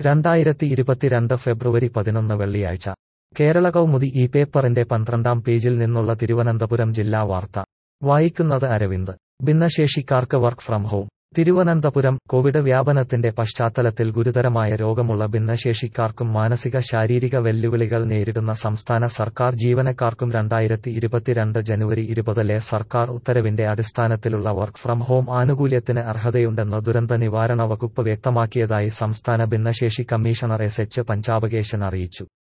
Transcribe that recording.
രണ്ടായിരത്തി ഇരുപത്തിരണ്ട് ഫെബ്രുവരി പതിനൊന്ന് വെള്ളിയാഴ്ച കേരള കൗമുദി ഈ പേപ്പറിന്റെ പന്ത്രണ്ടാം പേജിൽ നിന്നുള്ള തിരുവനന്തപുരം ജില്ലാ വാർത്ത വായിക്കുന്നത് അരവിന്ദ് ഭിന്നശേഷിക്കാർക്ക് work from home Thiruvananthapuram covid വ്യാപനത്തിന്റെ പശ്ചാത്തലത്തിൽ ഗുരുതരമായ രോഗമുള്ള ഭിന്നശേഷിക്കാർക്കും മാനസിക ശാരീരിക വെല്ലുവിളികൾ നേരിടുന്ന സംസ്ഥാന സർക്കാർ ജീവനക്കാർക്കും രണ്ടായിരത്തി ഇരുപത്തിരണ്ട് ജനുവരി ഇരുപതിലെ സർക്കാർ ഉത്തരവിന്റെ അടിസ്ഥാനത്തിലുള്ള വർക്ക് ഫ്രം ഹോം ആനുകൂല്യത്തിന് അർഹതയുണ്ടെന്ന് ദുരന്ത നിവാരണ വകുപ്പ് വ്യക്തമാക്കിയതായി സംസ്ഥാന ഭിന്നശേഷി കമ്മീഷണർ എസ് എച്ച് പഞ്ചാബകേശൻ അറിയിച്ചു